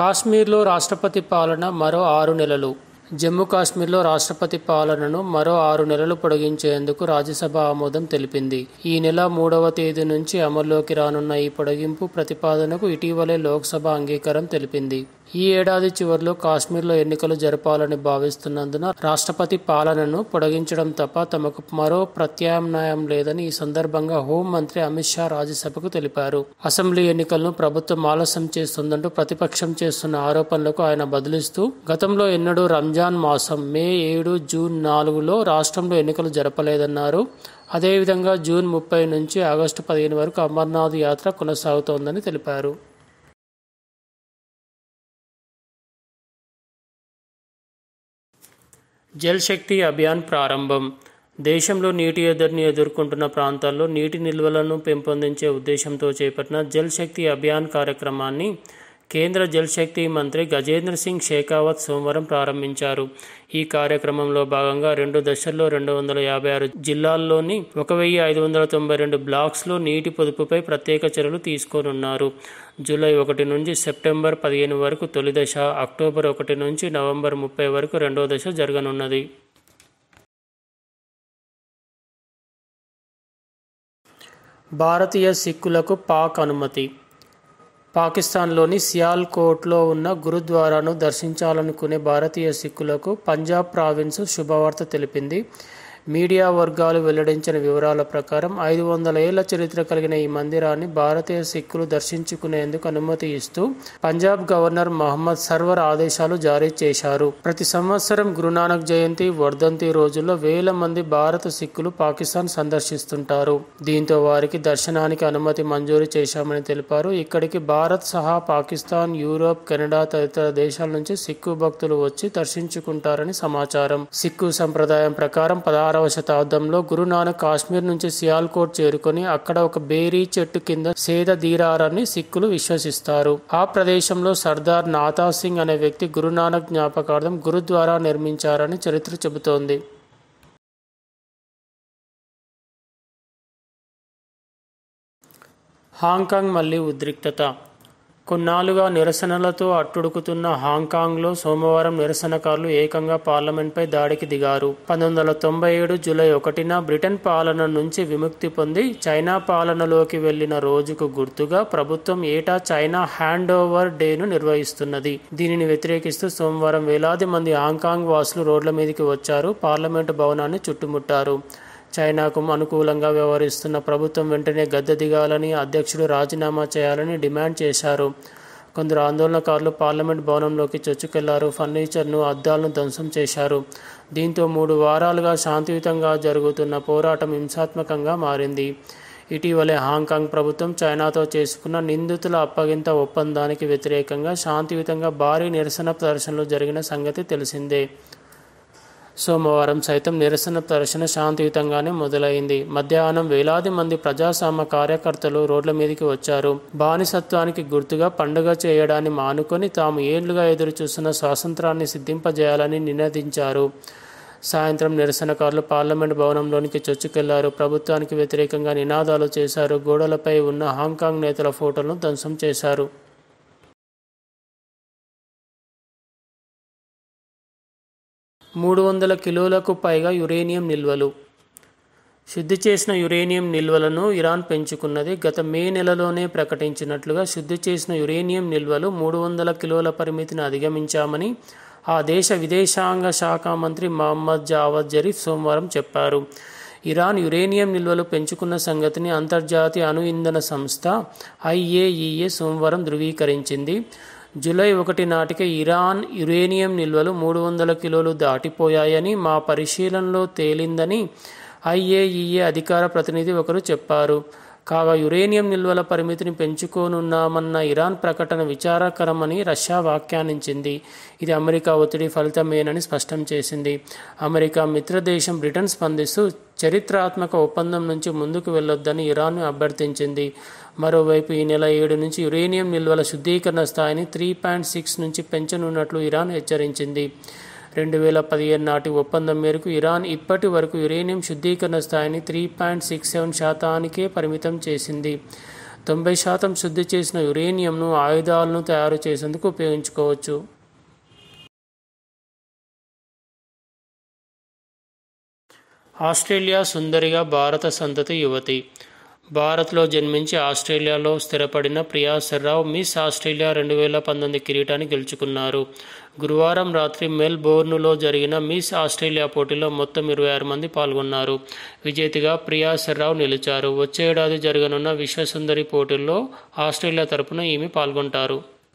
కాశ్మీర్లో రాష్ట్రపతి పాలన మరో ఆరు నెలలు జమ్మూ కాశ్మీర్లో రాష్ట్రపతి పాలనను మరో ఆరు నెలలు పొడిగించేందుకు రాజ్యసభ ఆమోదం తెలిపింది ఈ నెల మూడవ తేదీ నుంచి అమల్లోకి రానున్న ఈ పొడిగింపు ప్రతిపాదనకు ఇటీవలే లోక్సభ అంగీకారం తెలిపింది ఈ ఏడాది చివరిలో కాశ్మీర్లో ఎన్నికలు జరపాలని భావిస్తున్నందున రాష్ట్రపతి పాలనను పొడిగించడం తప్ప తమకు మరో ప్రత్యామ్నాయం లేదని ఈ సందర్భంగా హోంమంత్రి అమిత్ షా రాజ్యసభకు తెలిపారు అసెంబ్లీ ఎన్నికలను ప్రభుత్వం ఆలస్యం చేస్తుందంటూ ప్రతిపక్షం చేస్తున్న ఆరోపణలకు ఆయన బదులిస్తూ గతంలో ఎన్నడూ రంజాన్ మాసం మే ఏడు జూన్ నాలుగులో రాష్ట్రంలో ఎన్నికలు జరపలేదన్నారు అదేవిధంగా జూన్ ముప్పై నుంచి ఆగస్టు పదిహేను వరకు అమర్నాథ్ యాత్ర కొనసాగుతోందని తెలిపారు జల్ శక్తి అభియాన్ ప్రారంభం దేశంలో నీటి ఎద్దడిని ఎదుర్కొంటున్న ప్రాంతాల్లో నీటి నిల్వలను పెంపొందించే ఉద్దేశంతో చేపట్టిన జల్ శక్తి అభియాన్ కార్యక్రమాన్ని కేంద్ర జల్ శక్తి మంత్రి గజేంద్ర సింగ్ షేకావత్ సోమవారం ప్రారంభించారు ఈ కార్యక్రమంలో భాగంగా రెండు దశల్లో రెండు వందల యాభై ఆరు జిల్లాల్లోని ఒక వెయ్యి ఐదు వందల తొంభై రెండు బ్లాక్స్లో నీటి పొదుపుపై ప్రత్యేక చర్యలు తీసుకోనున్నారు జూలై ఒకటి నుంచి సెప్టెంబర్ పదిహేను వరకు తొలి దశ అక్టోబర్ ఒకటి నుంచి నవంబర్ ముప్పై వరకు రెండో దశ జరగనున్నది భారతీయ సిక్కులకు పాక్ అనుమతి పాకిస్తాన్లోని సియాల్కోట్లో ఉన్న గురుద్వారాను దర్శించాలనుకునే భారతీయ సిక్కులకు పంజాబ్ ప్రావిన్స్ శుభవార్త తెలిపింది మీడియా వర్గాలు వెల్లడించిన వివరాల ప్రకారం ఐదు వందల ఏళ్ల చరిత్ర కలిగిన ఈ మందిరాన్ని భారతీయ సిక్కులు దర్శించుకునేందుకు అనుమతి ఇస్తూ పంజాబ్ గవర్నర్ మహమ్మద్ సర్వర్ ఆదేశాలు జారీ చేశారు ప్రతి సంవత్సరం గురునానక్ జయంతి వర్ధంతి రోజుల్లో వేల మంది భారత సిక్కులు పాకిస్తాన్ సందర్శిస్తుంటారు దీంతో వారికి దర్శనానికి అనుమతి మంజూరు చేశామని తెలిపారు ఇక్కడికి భారత్ సహా పాకిస్తాన్ యూరోప్ కెనడా తదితర దేశాల నుంచి సిక్కు భక్తులు వచ్చి దర్శించుకుంటారని సమాచారం సిక్కు సంప్రదాయం ప్రకారం పదహారవ శతాబ్దంలో గురునానక్ కాశ్మీర్ నుంచి సియాల్కోట్ చేరుకొని అక్కడ ఒక బేరీ చెట్టు కింద సేద దీరారని సిక్కులు విశ్వసిస్తారు ఆ ప్రదేశంలో సర్దార్ నాతా సింగ్ అనే వ్యక్తి గురునానక్ జ్ఞాపకార్థం గురుద్వారా నిర్మించారని చరిత్ర చెబుతోంది హాంకాంగ్ మళ్లీ ఉద్రిక్తత కొన్నాళ్లుగా నిరసనలతో అట్టుడుకుతున్న హాంకాంగ్లో సోమవారం నిరసనకారులు ఏకంగా పార్లమెంట్పై దాడికి దిగారు పంతొమ్మిది వందల తొంభై ఏడు జూలై ఒకటిన బ్రిటన్ పాలన నుంచి విముక్తి పొంది చైనా పాలనలోకి వెళ్లిన రోజుకు గుర్తుగా ప్రభుత్వం ఏటా చైనా హ్యాండ్ ఓవర్ డేను నిర్వహిస్తున్నది దీనిని వ్యతిరేకిస్తూ సోమవారం వేలాది మంది హాంకాంగ్ వాసులు రోడ్ల మీదకి వచ్చారు పార్లమెంటు భవనాన్ని చుట్టుముట్టారు చైనాకు అనుకూలంగా వ్యవహరిస్తున్న ప్రభుత్వం వెంటనే గద్దె దిగాలని అధ్యక్షుడు రాజీనామా చేయాలని డిమాండ్ చేశారు కొందరు ఆందోళనకారులు పార్లమెంట్ భవనంలోకి చొచ్చుకెళ్లారు ఫర్నిచర్ను అద్దాలను ధ్వంసం చేశారు దీంతో మూడు వారాలుగా శాంతియుతంగా జరుగుతున్న పోరాటం హింసాత్మకంగా మారింది ఇటీవలే హాంకాంగ్ ప్రభుత్వం చైనాతో చేసుకున్న నిందితుల అప్పగింత ఒప్పందానికి వ్యతిరేకంగా శాంతియుతంగా భారీ నిరసన ప్రదర్శనలు జరిగిన సంగతి తెలిసిందే సోమవారం సైతం నిరసన ప్రదర్శన శాంతియుతంగానే మొదలైంది మధ్యాహ్నం వేలాది మంది ప్రజాస్వామ్య కార్యకర్తలు రోడ్ల మీదకి వచ్చారు బానిసత్వానికి గుర్తుగా పండుగ చేయడాన్ని మానుకొని తాము ఏళ్లుగా ఎదురు చూస్తున్న స్వాతంత్రాన్ని సిద్ధింపజేయాలని నినదించారు సాయంత్రం నిరసనకారులు పార్లమెంట్ భవనంలోనికి చొచ్చుకెళ్లారు ప్రభుత్వానికి వ్యతిరేకంగా నినాదాలు చేశారు గోడలపై ఉన్న హాంకాంగ్ నేతల ఫోటోలను ధ్వంసం చేశారు మూడు వందల కిలోలకు పైగా యురేనియం నిల్వలు శుద్ధి చేసిన యురేనియం నిల్వలను ఇరాన్ పెంచుకున్నది గత మే నెలలోనే ప్రకటించినట్లుగా శుద్ధి చేసిన యురేనియం నిల్వలు మూడు వందల కిలోల పరిమితిని అధిగమించామని ఆ దేశ విదేశాంగ శాఖ మంత్రి మహమ్మద్ జావద్ జరీఫ్ సోమవారం చెప్పారు ఇరాన్ యురేనియం నిల్వలు పెంచుకున్న సంగతిని అంతర్జాతీయ అణు ఇంధన సంస్థ ఐఏఈఏ సోమవారం ధృవీకరించింది జూలై ఒకటి నాటికి ఇరాన్ యురేనియం నిల్వలు మూడు వందల కిలోలు దాటిపోయాయని మా పరిశీలనలో తేలిందని ఐఏఈఏ అధికార ప్రతినిధి ఒకరు చెప్పారు కాగా యురేనియం నిల్వల పరిమితిని పెంచుకోనున్నామన్న ఇరాన్ ప్రకటన విచారకరమని రష్యా వ్యాఖ్యానించింది ఇది అమెరికా ఒత్తిడి ఫలితమేనని స్పష్టం చేసింది అమెరికా మిత్రదేశం బ్రిటన్ స్పందిస్తూ చరిత్రాత్మక ఒప్పందం నుంచి ముందుకు వెళ్లొద్దని ఇరాన్ను అభ్యర్థించింది మరోవైపు ఈ నెల ఏడు నుంచి యురేనియం నిల్వల శుద్ధీకరణ స్థాయిని త్రీ పాయింట్ సిక్స్ నుంచి పెంచనున్నట్లు ఇరాన్ హెచ్చరించింది రెండు వేల పదిహేను నాటి ఒప్పందం మేరకు ఇరాన్ ఇప్పటి వరకు యురేనియం శుద్ధీకరణ స్థాయిని త్రీ పాయింట్ సిక్స్ సెవెన్ శాతానికే పరిమితం చేసింది తొంభై శాతం శుద్ధి చేసిన యురేనియంను ఆయుధాలను తయారు చేసేందుకు ఉపయోగించుకోవచ్చు ఆస్ట్రేలియా సుందరిగా భారత సంతతి యువతి భారత్లో జన్మించి ఆస్ట్రేలియాలో స్థిరపడిన ప్రియా సర్రావ్ మిస్ ఆస్ట్రేలియా రెండు వేల పంతొమ్మిది కిరీటాన్ని గెలుచుకున్నారు గురువారం రాత్రి మెల్బోర్న్లో జరిగిన మిస్ ఆస్ట్రేలియా పోటీలో మొత్తం ఇరవై ఆరు మంది పాల్గొన్నారు విజేతగా ప్రియా సర్రావ్ నిలిచారు వచ్చే ఏడాది జరగనున్న విశ్వసుందరి పోటీల్లో ఆస్ట్రేలియా తరపున ఈమె పాల్గొంటారు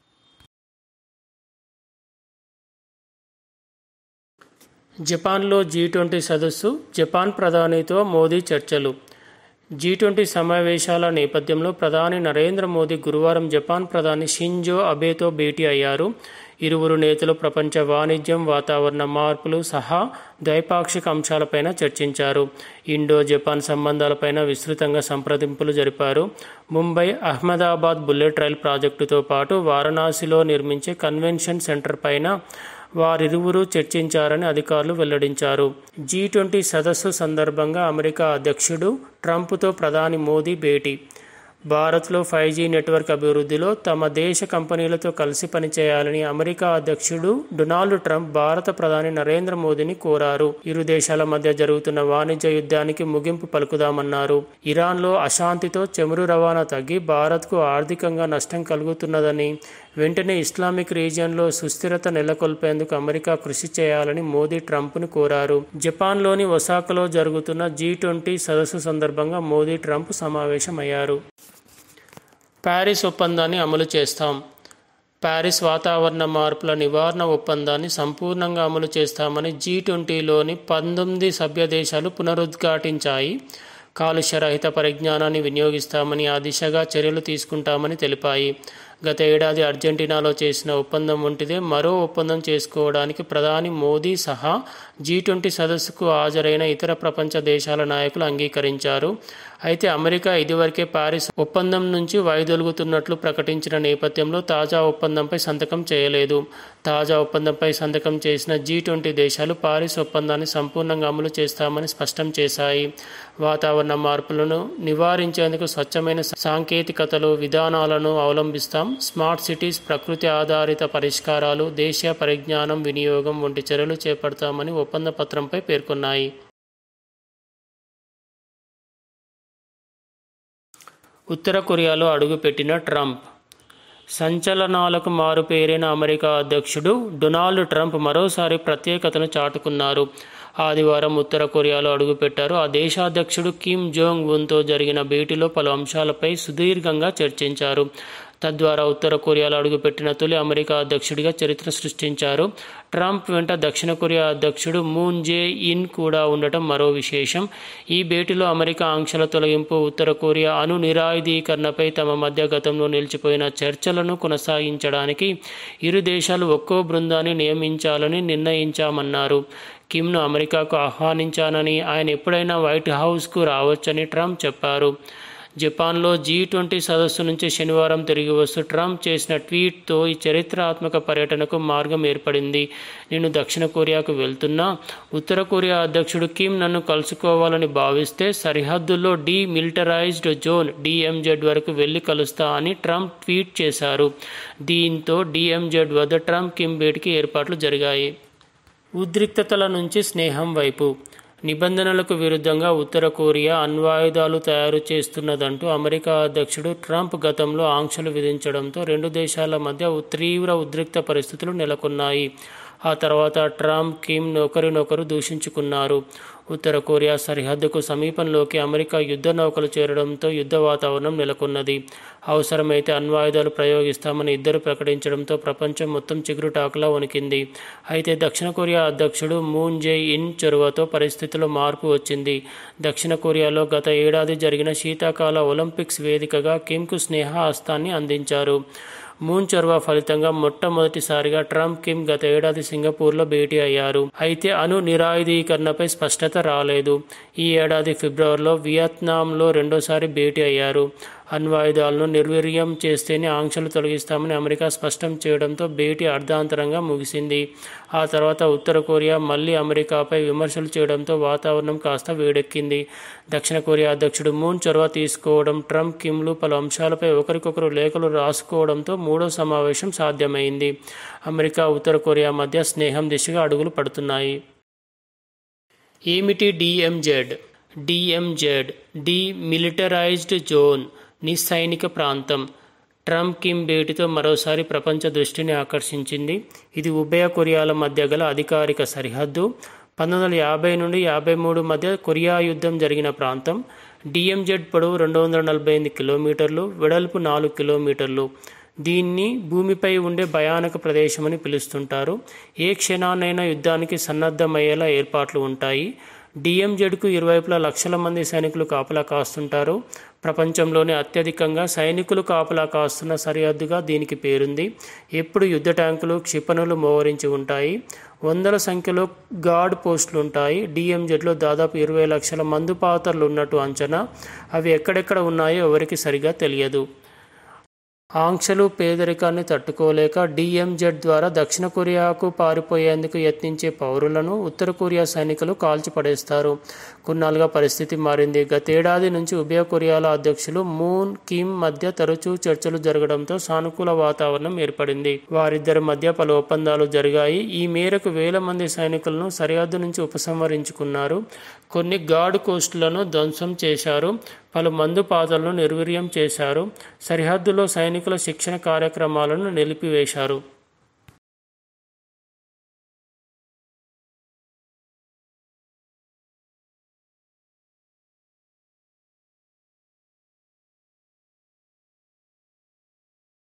జపాన్లో జీ ట్వంటీ సదస్సు జపాన్ ప్రధానితో మోదీ చర్చలు జీ ట్వంటీ సమావేశాల నేపథ్యంలో ప్రధాని నరేంద్ర మోదీ గురువారం జపాన్ ప్రధాని షింజో అబేతో భేటీ అయ్యారు ఇరువురు నేతలు ప్రపంచ వాణిజ్యం వాతావరణ మార్పులు సహా ద్వైపాక్షిక అంశాలపైన చర్చించారు ఇండో జపాన్ సంబంధాలపైన విస్తృతంగా సంప్రదింపులు జరిపారు ముంబై అహ్మదాబాద్ బుల్లెట్ రైల్ ప్రాజెక్టుతో పాటు వారణాసిలో నిర్మించే కన్వెన్షన్ సెంటర్ పైన వారిరువురు చర్చించారని అధికారులు వెల్లడించారు జీ ట్వంటీ సదస్సు సందర్భంగా అమెరికా అధ్యక్షుడు ట్రంప్తో ప్రధాని మోదీ భేటీ భారత్లో ఫైవ్ జీ నెట్వర్క్ అభివృద్ధిలో తమ దేశ కంపెనీలతో కలిసి పనిచేయాలని అమెరికా అధ్యక్షుడు డొనాల్డ్ ట్రంప్ భారత ప్రధాని నరేంద్ర మోదీని కోరారు ఇరు దేశాల మధ్య జరుగుతున్న వాణిజ్య యుద్ధానికి ముగింపు పలుకుదామన్నారు ఇరాన్లో అశాంతితో చమురు రవాణా తగ్గి భారత్కు ఆర్థికంగా నష్టం కలుగుతున్నదని వెంటనే ఇస్లామిక్ రీజియన్లో సుస్థిరత నెలకొల్పేందుకు అమెరికా కృషి చేయాలని మోదీ ట్రంప్ను కోరారు జపాన్లోని ఒసాకలో జరుగుతున్న జీ ట్వంటీ సదస్సు సందర్భంగా మోదీ ట్రంప్ సమావేశమయ్యారు ప్యారిస్ ఒప్పందాన్ని అమలు చేస్తాం ప్యారిస్ వాతావరణ మార్పుల నివారణ ఒప్పందాన్ని సంపూర్ణంగా అమలు చేస్తామని జీ ట్వంటీలోని పంతొమ్మిది సభ్య దేశాలు పునరుద్ఘాటించాయి కాలుష్యరహిత పరిజ్ఞానాన్ని వినియోగిస్తామని ఆ దిశగా చర్యలు తీసుకుంటామని తెలిపాయి గత ఏడాది అర్జెంటీనాలో చేసిన ఒప్పందం వంటిదే మరో ఒప్పందం చేసుకోవడానికి ప్రధాని మోదీ సహా జీ ట్వంటీ సదస్సుకు హాజరైన ఇతర ప్రపంచ దేశాల నాయకులు అంగీకరించారు అయితే అమెరికా ఇదివరకే పారిస్ ఒప్పందం నుంచి వైదొలుగుతున్నట్లు ప్రకటించిన నేపథ్యంలో తాజా ఒప్పందంపై సంతకం చేయలేదు తాజా ఒప్పందంపై సంతకం చేసిన జీ ట్వంటీ దేశాలు పారిస్ ఒప్పందాన్ని సంపూర్ణంగా అమలు చేస్తామని స్పష్టం చేశాయి వాతావరణ మార్పులను నివారించేందుకు స్వచ్ఛమైన సాంకేతికతలు విధానాలను అవలంబిస్తాం స్మార్ట్ సిటీస్ ప్రకృతి ఆధారిత పరిష్కారాలు దేశీయ పరిజ్ఞానం వినియోగం వంటి చర్యలు చేపడతామని ఒప్పంద పత్రంపై పేర్కొన్నాయి ఉత్తర కొరియాలో అడుగుపెట్టిన ట్రంప్ సంచలనాలకు మారుపేరైన అమెరికా అధ్యక్షుడు డొనాల్డ్ ట్రంప్ మరోసారి ప్రత్యేకతను చాటుకున్నారు ఆదివారం ఉత్తర కొరియాలో అడుగుపెట్టారు ఆ దేశ అధ్యక్షుడు కిమ్ జోంగ్ ఉన్తో జరిగిన భేటీలో పలు అంశాలపై సుదీర్ఘంగా చర్చించారు తద్వారా ఉత్తర కొరియాలో అడుగుపెట్టిన తొలి అమెరికా అధ్యక్షుడిగా చరిత్ర సృష్టించారు ట్రంప్ వెంట దక్షిణ కొరియా అధ్యక్షుడు మూన్ జే ఇన్ కూడా ఉండటం మరో విశేషం ఈ భేటీలో అమెరికా ఆంక్షల తొలగింపు ఉత్తర కొరియా అణు నిరాయుధీకరణపై తమ మధ్య గతంలో నిలిచిపోయిన చర్చలను కొనసాగించడానికి ఇరు దేశాలు ఒక్కో బృందాన్ని నియమించాలని నిర్ణయించామన్నారు కిమ్ను అమెరికాకు ఆహ్వానించానని ఆయన ఎప్పుడైనా వైట్ హౌస్కు రావచ్చని ట్రంప్ చెప్పారు జపాన్లో జీ ట్వంటీ సదస్సు నుంచి శనివారం తిరిగి వస్తూ ట్రంప్ చేసిన ట్వీట్తో ఈ చరిత్రాత్మక పర్యటనకు మార్గం ఏర్పడింది నేను దక్షిణ కొరియాకు వెళ్తున్నా ఉత్తర కొరియా అధ్యక్షుడు కిమ్ నన్ను కలుసుకోవాలని భావిస్తే సరిహద్దుల్లో డీమిలిటరైజ్డ్ జోన్ డిఎంజెడ్ వరకు వెళ్ళి కలుస్తా అని ట్రంప్ ట్వీట్ చేశారు దీంతో డిఎంజెడ్ వద్ద ట్రంప్ కిమ్ భేటీకి ఏర్పాట్లు జరిగాయి ఉద్రిక్తతల నుంచి స్నేహం వైపు నిబంధనలకు విరుద్ధంగా ఉత్తర కొరియా అణ్వాయుధాలు తయారు చేస్తున్నదంటూ అమెరికా అధ్యక్షుడు ట్రంప్ గతంలో ఆంక్షలు విధించడంతో రెండు దేశాల మధ్య తీవ్ర ఉద్రిక్త పరిస్థితులు నెలకొన్నాయి ఆ తర్వాత ట్రంప్ కిమ్ ఒకరినొకరు దూషించుకున్నారు ఉత్తర కొరియా సరిహద్దుకు సమీపంలోకి అమెరికా యుద్ధ నౌకలు చేరడంతో యుద్ధ వాతావరణం నెలకొన్నది అవసరమైతే అణ్వాయుధాలు ప్రయోగిస్తామని ఇద్దరు ప్రకటించడంతో ప్రపంచం మొత్తం చిగురుటాకులా వణికింది అయితే దక్షిణ కొరియా అధ్యక్షుడు మూన్ జే ఇన్ చొరవతో పరిస్థితిలో మార్పు వచ్చింది దక్షిణ కొరియాలో గత ఏడాది జరిగిన శీతాకాల ఒలింపిక్స్ వేదికగా కిమ్కు స్నేహ హస్తాన్ని అందించారు మూన్ చొరవ ఫలితంగా మొట్టమొదటిసారిగా ట్రంప్ కిమ్ గత ఏడాది సింగపూర్లో భేటీ అయ్యారు అయితే అణు నిరాయుధీకరణపై స్పష్టత రాలేదు ఈ ఏడాది ఫిబ్రవరిలో వియత్నాంలో రెండోసారి భేటీ అయ్యారు అణ్వాయుధాలను నిర్వీర్యం చేస్తేనే ఆంక్షలు తొలగిస్తామని అమెరికా స్పష్టం చేయడంతో భేటీ అర్ధాంతరంగా ముగిసింది ఆ తర్వాత ఉత్తర కొరియా మళ్లీ అమెరికాపై విమర్శలు చేయడంతో వాతావరణం కాస్త వేడెక్కింది దక్షిణ కొరియా అధ్యక్షుడు మూన్ చొరవ తీసుకోవడం ట్రంప్ కిమ్లు పలు అంశాలపై ఒకరికొకరు లేఖలు రాసుకోవడంతో మూడో సమావేశం సాధ్యమైంది అమెరికా ఉత్తర కొరియా మధ్య స్నేహం దిశగా అడుగులు పడుతున్నాయి ఏమిటి డిఎంజెడ్ డిఎంజెడ్ మిలిటరైజ్డ్ జోన్ నిస్సైనిక ప్రాంతం ట్రంప్ కిమ్ భేటీతో మరోసారి ప్రపంచ దృష్టిని ఆకర్షించింది ఇది ఉభయ కొరియాల మధ్య గల అధికారిక సరిహద్దు పంతొమ్మిది వందల యాభై నుండి యాభై మూడు మధ్య కొరియా యుద్ధం జరిగిన ప్రాంతం డిఎంజెడ్ పొడవు రెండు వందల నలభై ఎనిమిది కిలోమీటర్లు వెడల్పు నాలుగు కిలోమీటర్లు దీన్ని భూమిపై ఉండే భయానక ప్రదేశమని పిలుస్తుంటారు ఏ క్షణాన్నైనా యుద్ధానికి సన్నద్ధమయ్యేలా ఏర్పాట్లు ఉంటాయి డిఎంజెడ్కు ఇరువైపులా లక్షల మంది సైనికులు కాపలా కాస్తుంటారు ప్రపంచంలోనే అత్యధికంగా సైనికులు కాపలా కాస్తున్న సరిహద్దుగా దీనికి పేరుంది ఎప్పుడు యుద్ధ ట్యాంకులు క్షిపణులు మోహరించి ఉంటాయి వందల సంఖ్యలో గార్డ్ పోస్టులు ఉంటాయి డిఎంజెడ్లో దాదాపు ఇరవై లక్షల మందు పాత్రలు ఉన్నట్టు అంచనా అవి ఎక్కడెక్కడ ఉన్నాయో ఎవరికి సరిగా తెలియదు ఆంక్షలు పేదరికాన్ని తట్టుకోలేక డిఎంజెడ్ ద్వారా దక్షిణ కొరియాకు పారిపోయేందుకు యత్నించే పౌరులను ఉత్తర కొరియా సైనికులు కాల్చిపడేస్తారు కొన్నాళ్ళుగా పరిస్థితి మారింది గతేడాది నుంచి ఉభయ కొరియాల అధ్యక్షులు మూన్ కిమ్ మధ్య తరచూ చర్చలు జరగడంతో సానుకూల వాతావరణం ఏర్పడింది వారిద్దరి మధ్య పలు ఒప్పందాలు జరిగాయి ఈ మేరకు వేల మంది సైనికులను సరిహద్దు నుంచి ఉపసంహరించుకున్నారు కొన్ని గార్డ్ కోస్టులను ధ్వంసం చేశారు పలు మందు పాతలను నిర్వీర్యం చేశారు సరిహద్దులో సైనికుల శిక్షణ కార్యక్రమాలను నిలిపివేశారు